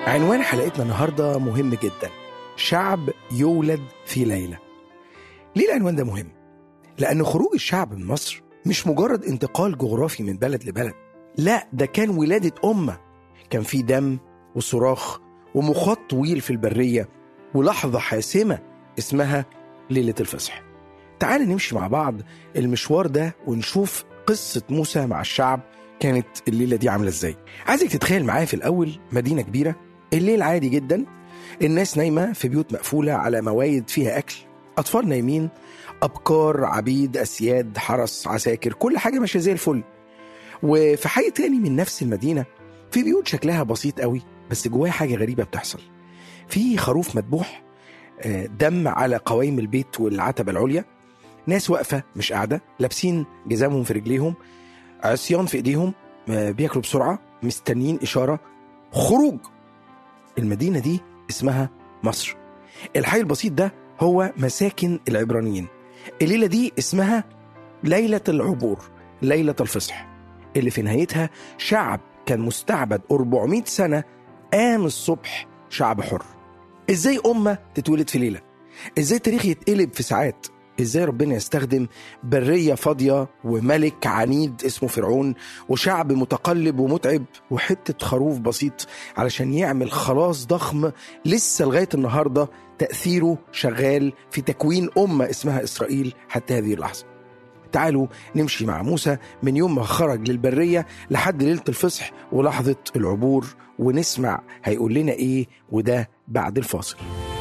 عنوان حلقتنا النهارده مهم جدا شعب يولد في ليلة ليه العنوان ده مهم؟ لأن خروج الشعب من مصر مش مجرد انتقال جغرافي من بلد لبلد لا ده كان ولادة أمة كان في دم وصراخ ومخاط طويل في البرية ولحظة حاسمة اسمها ليلة الفصح تعال نمشي مع بعض المشوار ده ونشوف قصة موسى مع الشعب كانت الليلة دي عاملة ازاي عايزك تتخيل معايا في الأول مدينة كبيرة الليل عادي جدا الناس نايمة في بيوت مقفولة على موايد فيها أكل أطفال نايمين أبكار عبيد أسياد حرس عساكر كل حاجة ماشية زي الفل وفي حي تاني من نفس المدينة في بيوت شكلها بسيط قوي بس جواها حاجة غريبة بتحصل في خروف مذبوح آه، دم على قوايم البيت والعتبة العليا ناس واقفة مش قاعدة لابسين جزامهم في رجليهم عصيان في ايديهم آه، بياكلوا بسرعة مستنيين إشارة خروج المدينة دي اسمها مصر الحي البسيط ده هو مساكن العبرانيين الليلة دي اسمها ليلة العبور ليلة الفصح اللي في نهايتها شعب كان مستعبد 400 سنة قام الصبح شعب حر ازاي أمة تتولد في ليلة ازاي تاريخ يتقلب في ساعات ازاي ربنا يستخدم برية فاضية وملك عنيد اسمه فرعون وشعب متقلب ومتعب وحتة خروف بسيط علشان يعمل خلاص ضخم لسه لغاية النهاردة تأثيره شغال في تكوين أمة اسمها إسرائيل حتى هذه اللحظة تعالوا نمشي مع موسى من يوم ما خرج للبرية لحد ليلة الفصح ولحظة العبور ونسمع هيقول لنا إيه وده بعد الفاصل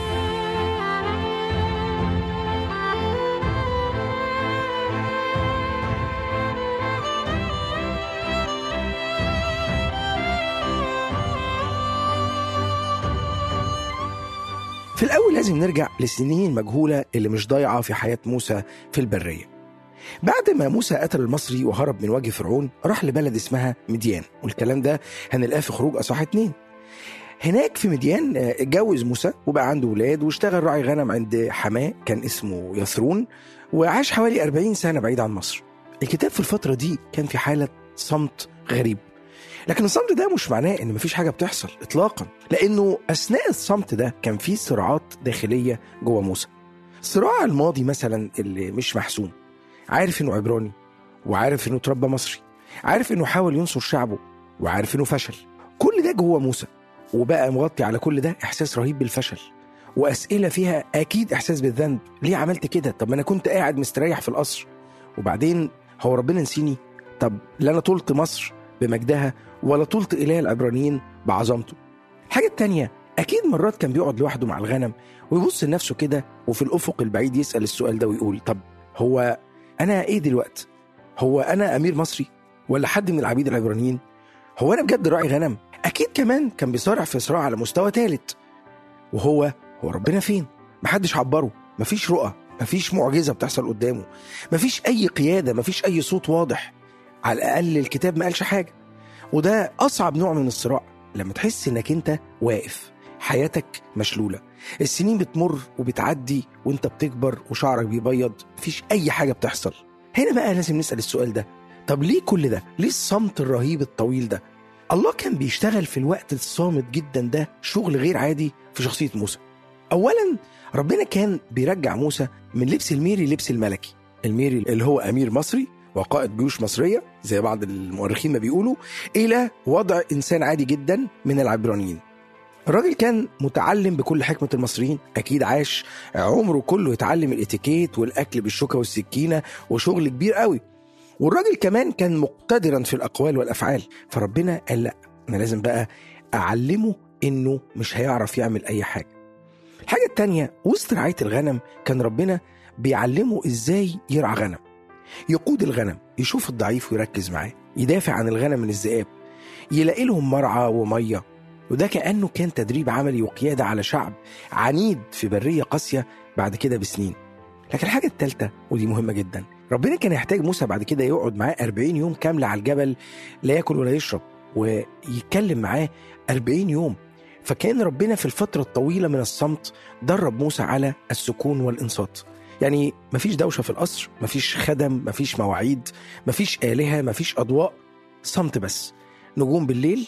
في الأول لازم نرجع للسنين المجهولة اللي مش ضايعة في حياة موسى في البرية بعد ما موسى قتل المصري وهرب من وجه فرعون راح لبلد اسمها مديان والكلام ده هنلاقاه في خروج أصح اتنين هناك في مديان آه، اتجوز موسى وبقى عنده ولاد واشتغل راعي غنم عند حماه كان اسمه يثرون وعاش حوالي 40 سنة بعيد عن مصر الكتاب في الفترة دي كان في حالة صمت غريب لكن الصمت ده مش معناه ان مفيش حاجه بتحصل اطلاقا لانه اثناء الصمت ده كان في صراعات داخليه جوه موسى صراع الماضي مثلا اللي مش محسوم عارف انه عبراني وعارف انه اتربى مصري عارف انه حاول ينصر شعبه وعارف انه فشل كل ده جوه موسى وبقى مغطي على كل ده احساس رهيب بالفشل واسئله فيها اكيد احساس بالذنب ليه عملت كده طب ما انا كنت قاعد مستريح في القصر وبعدين هو ربنا نسيني طب لا انا طولت مصر بمجدها ولا طولت إله العبرانيين بعظمته الحاجة التانية أكيد مرات كان بيقعد لوحده مع الغنم ويبص لنفسه كده وفي الأفق البعيد يسأل السؤال ده ويقول طب هو أنا إيه دلوقتي؟ هو أنا أمير مصري ولا حد من العبيد العبرانيين؟ هو أنا بجد راعي غنم؟ أكيد كمان كان بيصارع في صراع على مستوى ثالث وهو هو ربنا فين؟ محدش عبره مفيش رؤى مفيش معجزة بتحصل قدامه مفيش أي قيادة مفيش أي صوت واضح على الأقل الكتاب ما قالش حاجة وده أصعب نوع من الصراع لما تحس إنك أنت واقف حياتك مشلولة السنين بتمر وبتعدي وانت بتكبر وشعرك بيبيض مفيش أي حاجة بتحصل هنا بقى لازم نسأل السؤال ده طب ليه كل ده؟ ليه الصمت الرهيب الطويل ده؟ الله كان بيشتغل في الوقت الصامت جدا ده شغل غير عادي في شخصية موسى أولا ربنا كان بيرجع موسى من لبس الميري لبس الملكي الميري اللي هو أمير مصري وقائد جيوش مصرية زي بعض المؤرخين ما بيقولوا إلى وضع إنسان عادي جدا من العبرانيين الراجل كان متعلم بكل حكمة المصريين أكيد عاش عمره كله يتعلم الاتيكيت والأكل بالشوكة والسكينة وشغل كبير قوي والراجل كمان كان مقتدرا في الأقوال والأفعال فربنا قال لا أنا لازم بقى أعلمه إنه مش هيعرف يعمل أي حاجة الحاجة التانية وسط رعاية الغنم كان ربنا بيعلمه إزاي يرعى غنم يقود الغنم يشوف الضعيف ويركز معاه يدافع عن الغنم من الذئاب يلاقي لهم مرعى وميه وده كأنه كان تدريب عملي وقيادة على شعب عنيد في برية قاسية بعد كده بسنين لكن الحاجة الثالثة ودي مهمة جدا ربنا كان يحتاج موسى بعد كده يقعد معاه 40 يوم كاملة على الجبل لا ياكل ولا يشرب ويتكلم معاه 40 يوم فكان ربنا في الفترة الطويلة من الصمت درب موسى على السكون والإنصات يعني مفيش دوشة في القصر مفيش خدم مفيش مواعيد مفيش آلهة مفيش أضواء صمت بس نجوم بالليل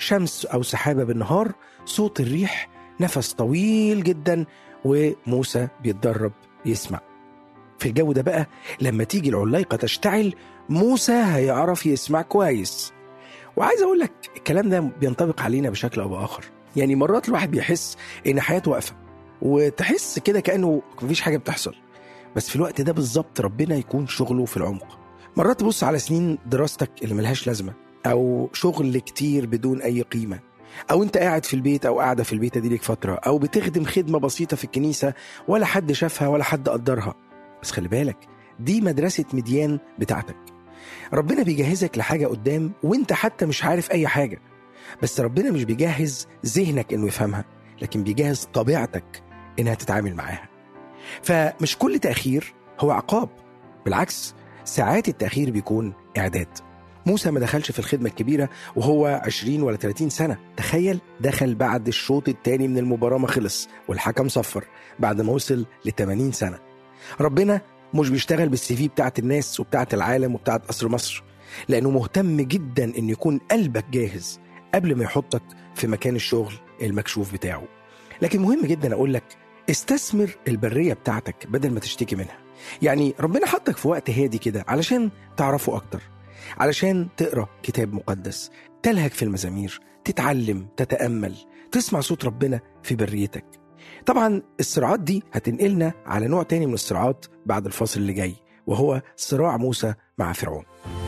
شمس أو سحابة بالنهار صوت الريح نفس طويل جدا وموسى بيتدرب يسمع في الجو ده بقى لما تيجي العلايقة تشتعل موسى هيعرف يسمع كويس وعايز أقول لك الكلام ده بينطبق علينا بشكل أو بآخر يعني مرات الواحد بيحس إن حياته واقفة وتحس كده كأنه مفيش حاجة بتحصل بس في الوقت ده بالظبط ربنا يكون شغله في العمق مرات تبص على سنين دراستك اللي ملهاش لازمة أو شغل كتير بدون أي قيمة أو أنت قاعد في البيت أو قاعدة في البيت دي ليك فترة أو بتخدم خدمة بسيطة في الكنيسة ولا حد شافها ولا حد قدرها بس خلي بالك دي مدرسة مديان بتاعتك ربنا بيجهزك لحاجة قدام وانت حتى مش عارف أي حاجة بس ربنا مش بيجهز ذهنك إنه يفهمها لكن بيجهز طبيعتك إنها تتعامل معاها فمش كل تأخير هو عقاب بالعكس ساعات التأخير بيكون إعداد موسى ما دخلش في الخدمة الكبيرة وهو 20 ولا 30 سنة تخيل دخل بعد الشوط الثاني من المباراة ما خلص والحكم صفر بعد ما وصل ل 80 سنة ربنا مش بيشتغل بالسي في بتاعت الناس وبتاعت العالم وبتاعت قصر مصر لأنه مهتم جدا إن يكون قلبك جاهز قبل ما يحطك في مكان الشغل المكشوف بتاعه لكن مهم جدا أقول لك استثمر البرية بتاعتك بدل ما تشتكي منها يعني ربنا حطك في وقت هادي كده علشان تعرفه أكتر علشان تقرأ كتاب مقدس تلهج في المزامير تتعلم تتأمل تسمع صوت ربنا في بريتك طبعا الصراعات دي هتنقلنا على نوع تاني من الصراعات بعد الفاصل اللي جاي وهو صراع موسى مع فرعون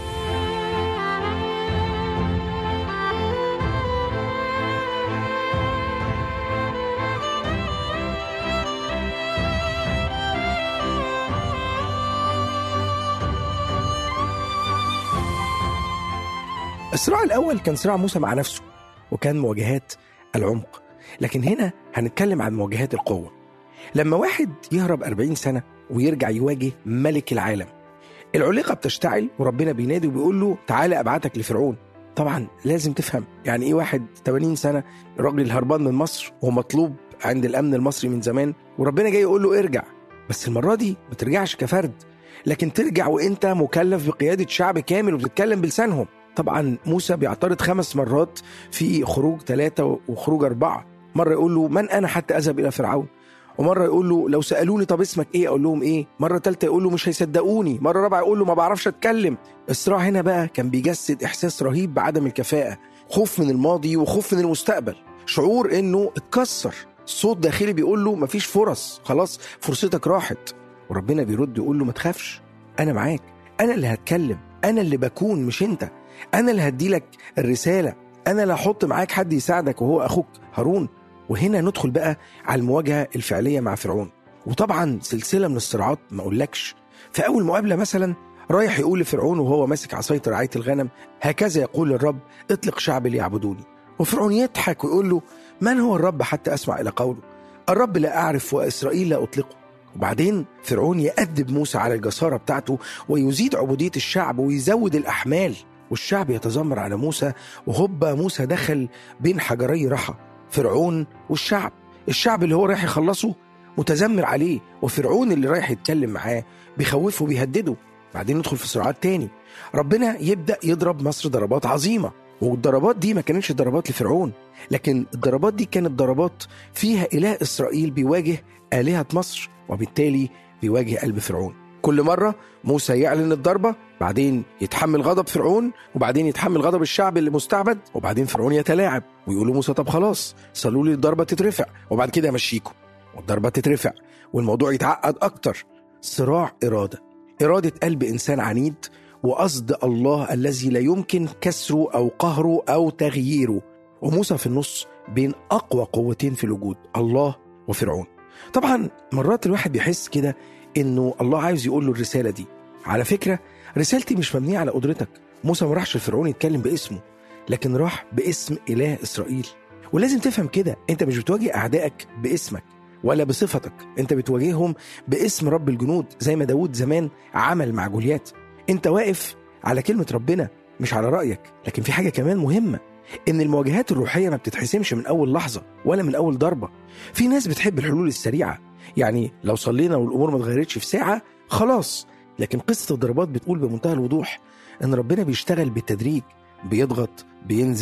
الصراع الأول كان صراع موسى مع نفسه وكان مواجهات العمق لكن هنا هنتكلم عن مواجهات القوة لما واحد يهرب 40 سنة ويرجع يواجه ملك العالم العليقة بتشتعل وربنا بينادي وبيقول له تعالى أبعتك لفرعون طبعا لازم تفهم يعني ايه واحد 80 سنة راجل هربان من مصر ومطلوب عند الأمن المصري من زمان وربنا جاي يقول له ارجع بس المرة دي ما ترجعش كفرد لكن ترجع وانت مكلف بقيادة شعب كامل وبتتكلم بلسانهم طبعا موسى بيعترض خمس مرات في خروج ثلاثة وخروج أربعة مرة يقول له من أنا حتى أذهب إلى فرعون ومرة يقول له لو سألوني طب اسمك إيه أقول لهم إيه مرة ثالثة يقول له مش هيصدقوني مرة رابعة يقول له ما بعرفش أتكلم الصراع هنا بقى كان بيجسد إحساس رهيب بعدم الكفاءة خوف من الماضي وخوف من المستقبل شعور إنه اتكسر صوت داخلي بيقول له مفيش فرص خلاص فرصتك راحت وربنا بيرد يقول له ما تخافش أنا معاك أنا اللي هتكلم أنا اللي بكون مش أنت أنا اللي هدي لك الرسالة أنا اللي هحط معاك حد يساعدك وهو أخوك هارون وهنا ندخل بقى على المواجهة الفعلية مع فرعون وطبعا سلسلة من الصراعات ما أقولكش في أول مقابلة مثلا رايح يقول لفرعون وهو ماسك عصاية رعاية الغنم هكذا يقول الرب اطلق شعبي ليعبدوني وفرعون يضحك ويقول له من هو الرب حتى أسمع إلى قوله الرب لا أعرف وإسرائيل لا أطلقه وبعدين فرعون يأدب موسى على الجسارة بتاعته ويزيد عبودية الشعب ويزود الأحمال والشعب يتذمر على موسى وهوبا موسى دخل بين حجري رحى فرعون والشعب الشعب اللي هو رايح يخلصه متذمر عليه وفرعون اللي رايح يتكلم معاه بيخوفه وبيهدده بعدين ندخل في صراعات تاني ربنا يبدأ يضرب مصر ضربات عظيمة والضربات دي ما كانتش ضربات لفرعون لكن الضربات دي كانت ضربات فيها إله إسرائيل بيواجه آلهة مصر وبالتالي بيواجه قلب فرعون كل مرة موسى يعلن الضربة بعدين يتحمل غضب فرعون وبعدين يتحمل غضب الشعب اللي مستعبد وبعدين فرعون يتلاعب ويقول موسى طب خلاص صلوا لي الضربة تترفع وبعد كده أمشيكم والضربة تترفع والموضوع يتعقد أكتر صراع إرادة إرادة قلب إنسان عنيد وقصد الله الذي لا يمكن كسره أو قهره أو تغييره وموسى في النص بين أقوى قوتين في الوجود الله وفرعون طبعا مرات الواحد بيحس كده انه الله عايز يقول له الرساله دي على فكره رسالتي مش مبنيه على قدرتك موسى ما راحش لفرعون يتكلم باسمه لكن راح باسم اله اسرائيل ولازم تفهم كده انت مش بتواجه اعدائك باسمك ولا بصفتك انت بتواجههم باسم رب الجنود زي ما داود زمان عمل مع جوليات انت واقف على كلمه ربنا مش على رايك لكن في حاجه كمان مهمه ان المواجهات الروحيه ما بتتحسمش من اول لحظه ولا من اول ضربه في ناس بتحب الحلول السريعه يعني لو صلينا والامور ما اتغيرتش في ساعه خلاص لكن قصه الضربات بتقول بمنتهى الوضوح ان ربنا بيشتغل بالتدريج بيضغط بينذر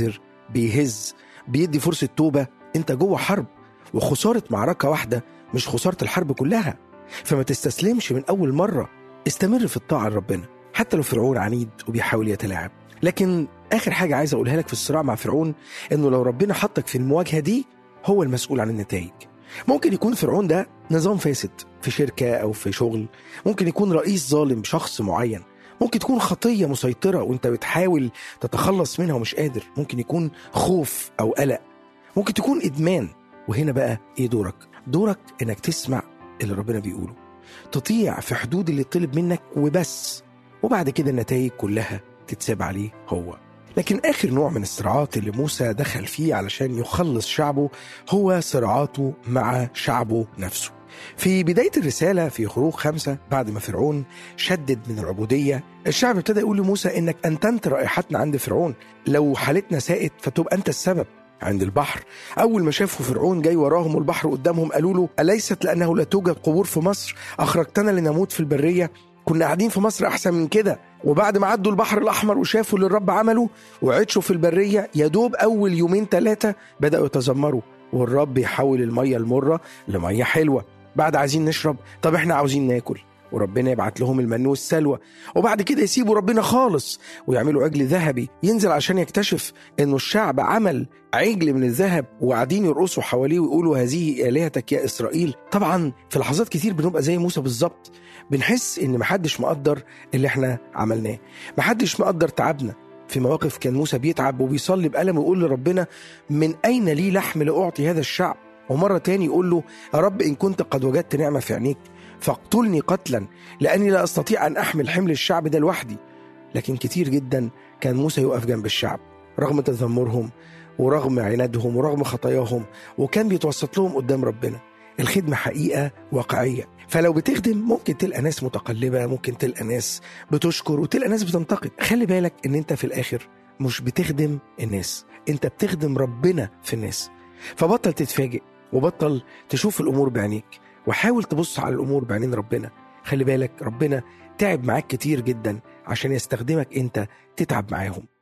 بيهز بيدي فرصة توبة انت جوه حرب وخسارة معركة واحدة مش خسارة الحرب كلها فما تستسلمش من أول مرة استمر في الطاعة لربنا حتى لو فرعون عنيد وبيحاول يتلاعب لكن آخر حاجة عايز أقولها لك في الصراع مع فرعون إنه لو ربنا حطك في المواجهة دي هو المسؤول عن النتائج ممكن يكون فرعون ده نظام فاسد في شركة أو في شغل ممكن يكون رئيس ظالم شخص معين ممكن تكون خطية مسيطرة وانت بتحاول تتخلص منها ومش قادر ممكن يكون خوف أو قلق ممكن تكون إدمان وهنا بقى إيه دورك؟ دورك إنك تسمع اللي ربنا بيقوله تطيع في حدود اللي طلب منك وبس وبعد كده النتائج كلها تتساب عليه هو لكن آخر نوع من الصراعات اللي موسى دخل فيه علشان يخلص شعبه هو صراعاته مع شعبه نفسه في بداية الرسالة في خروج خمسة بعد ما فرعون شدد من العبودية الشعب ابتدى يقول لموسى إنك أنتنت رائحتنا عند فرعون لو حالتنا ساءت فتبقى أنت السبب عند البحر أول ما شافوا فرعون جاي وراهم والبحر قدامهم قالوا له أليست لأنه لا توجد قبور في مصر أخرجتنا لنموت في البرية كنا قاعدين في مصر أحسن من كده وبعد ما عدوا البحر الأحمر وشافوا اللي الرب عمله وعطشوا في البرية يا دوب أول يومين ثلاثة بدأوا يتذمروا والرب يحول المية المرة لمية حلوة بعد عايزين نشرب طب احنا عاوزين ناكل وربنا يبعت لهم المن والسلوى وبعد كده يسيبوا ربنا خالص ويعملوا عجل ذهبي ينزل عشان يكتشف انه الشعب عمل عجل من الذهب وقاعدين يرقصوا حواليه ويقولوا هذه الهتك يا اسرائيل طبعا في لحظات كتير بنبقى زي موسى بالظبط بنحس ان محدش مقدر اللي احنا عملناه محدش مقدر تعبنا في مواقف كان موسى بيتعب وبيصلي بألم ويقول لربنا من أين لي لحم لأعطي هذا الشعب ومرة تاني يقول له يا رب إن كنت قد وجدت نعمة في عينيك فاقتلني قتلا لأني لا أستطيع أن أحمل حمل الشعب ده لوحدي لكن كتير جدا كان موسى يقف جنب الشعب رغم تذمرهم ورغم عنادهم ورغم خطاياهم وكان بيتوسط لهم قدام ربنا الخدمة حقيقة واقعية فلو بتخدم ممكن تلقى ناس متقلبة ممكن تلقى ناس بتشكر وتلقى ناس بتنتقد خلي بالك ان انت في الاخر مش بتخدم الناس انت بتخدم ربنا في الناس فبطل تتفاجئ وبطل تشوف الامور بعينيك وحاول تبص على الامور بعينين ربنا خلي بالك ربنا تعب معاك كتير جدا عشان يستخدمك انت تتعب معاهم